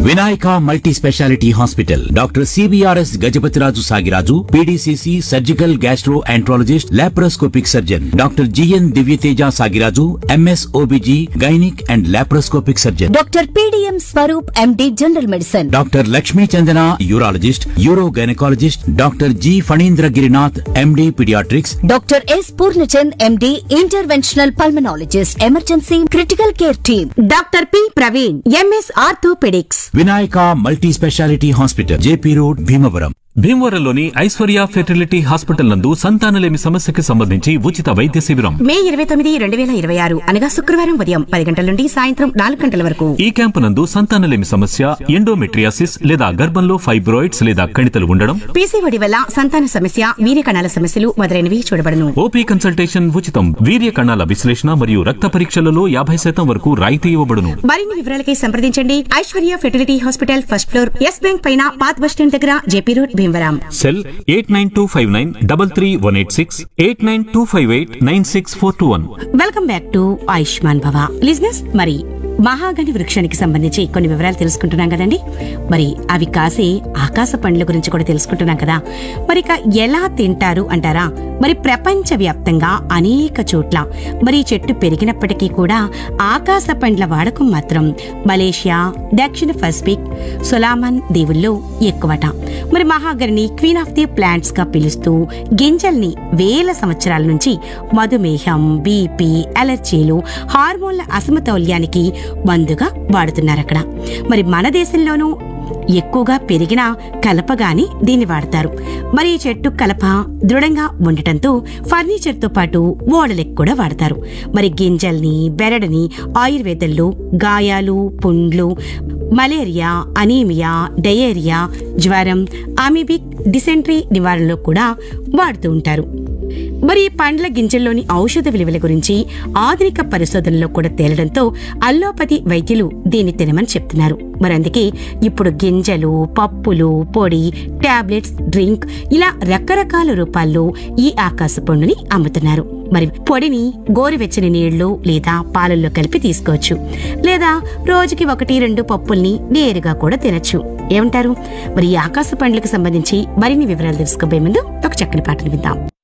Vinayaka multi speciality hospital doctor CBRS Gajapathiraju Sagiraju PDCC surgical gastroenterologist laparoscopic surgeon doctor GN Divyateja Sagiraju MS OBG gynaec and laparoscopic surgeon doctor PDM Swaroop MD general medicine doctor Lakshmi Chandana urologist urogynaecologist doctor G Phanindra Girinath MD paediatrics doctor S Purnachand MD interventional pulmonologist emergency critical care team doctor P Praveen MS orthopaedics Vinayaka multi speciality hospital JP road Bhimavaram భీమవరంలోని Aishwarya fertility hospital నందు సంతానలేమి సమస్యకి సంబంధించి ఉచిత వైద్య శిబిరం మే ఇరవై తొమ్మిది రెండు వేల ఇరవై ఆరు అనగా శుక్రవారం ఉదయం పది గంటల నుండి సాయంత్రం నాలుగు గంటల వరకు ఈ క్యాంపు నందు సంతానలేమి సమస్య ఎండోమెట్రియాసిస్ లేదా గర్భంలో ఫైబ్రాయిడ్స్ లేదా కణితలు ఉండడం పీసీఓడి వల్ల సంతాన సమస్య వీర్య కణాల సమస్యలు మొదలైనవి చూడబడును ఓపీ కన్సల్టేషన్ ఉచితం వీర్య కణాల విశ్లేషణ మరియు రక్త పరీక్షలలో యాభై శాతం వరకు రాయితీ ఇవ్వబడును మరిన్ని వివరాలకై సంప్రదించండి Aishwarya fertility hospital first floor Yes Bank పైన పాత్ బస్ స్టాండ్ దగ్గర JP road Bhimavaram cell eight nine two five nine double three one eight six eight nine two five eight nine six four two one welcome back to Ayushman Bhava listeners మరి మహాగని వృక్షానికి సంబంధించి కొన్ని వివరాలు తెలుసుకుంటున్నాం కదండి మరి అవి కాసే ఆకాశ పండ్ల గురించి కూడా తెలుసుకుంటున్నాం కదా మరి ఇక ఎలా తింటారు అంటారా మరి ప్రపంచ వ్యాప్తంగా అనేక చోట్ల మరి ఈ చెట్టు పెరిగినప్పటికీ కూడా ఆకాశ పండ్ల వాడకం మాత్రం మలేషియా దక్షిణ పసిఫిక్ సొలామన్ దీవుల్లో ఎక్కువట మరి మహాగరిని క్వీన్ ఆఫ్ ది ప్లాంట్స్ గా పిలుస్తూ గింజల్ని వేల సంవత్సరాల నుంచి మధుమేహం బీపీ అలర్జీలు హార్మోన్ల అసమతౌల్యానికి మందుగా వాడుతున్నారు అక్కడ మరి మన దేశంలోనూ ఎక్కువగా పెరిగిన కలపగాని దీన్ని వాడతారు మరి ఈ చెట్టు కలప దృఢంగా ఉండటంతో ఫర్నిచర్ తో పాటు ఓడలకు కూడా వాడతారు మరి గింజల్ని బెరడుని ఆయుర్వేదంలో గాయాలు పుండ్లు మలేరియా అనీమియా డయేరియా జ్వరం అమీబిక్ డిసెంట్రీ నివారణలో కూడా వాడుతూ ఉంటారు మరి ఈ పండ్ల గింజల్లోని ఔషధ విలువల గురించి ఆధునిక పరిశోధనలో కూడా తేలడంతో అల్లోపతి వైద్యులు దీన్ని తినమని చెప్తున్నారు మరి అందుకే ఇప్పుడు గింజలు పప్పులు పొడి టాబ్లెట్స్ డ్రింక్ ఇలా రకరకాల రూపాల్లో ఈ ఆకాశ పండుని అమ్ముతున్నారు మరి పొడిని గోరువెచ్చని నీళ్లు లేదా పాలల్లో కలిపి తీసుకోవచ్చు లేదా రోజుకి ఒకటి రెండు పప్పుల్ని నేరుగా కూడా తినచ్చు ఏమంటారు మరి ఈ ఆకాశ పండ్లకు సంబంధించి మరిన్ని వివరాలు తెలుసుకోబోయే ముందు ఒక చక్కని పాటను విందాం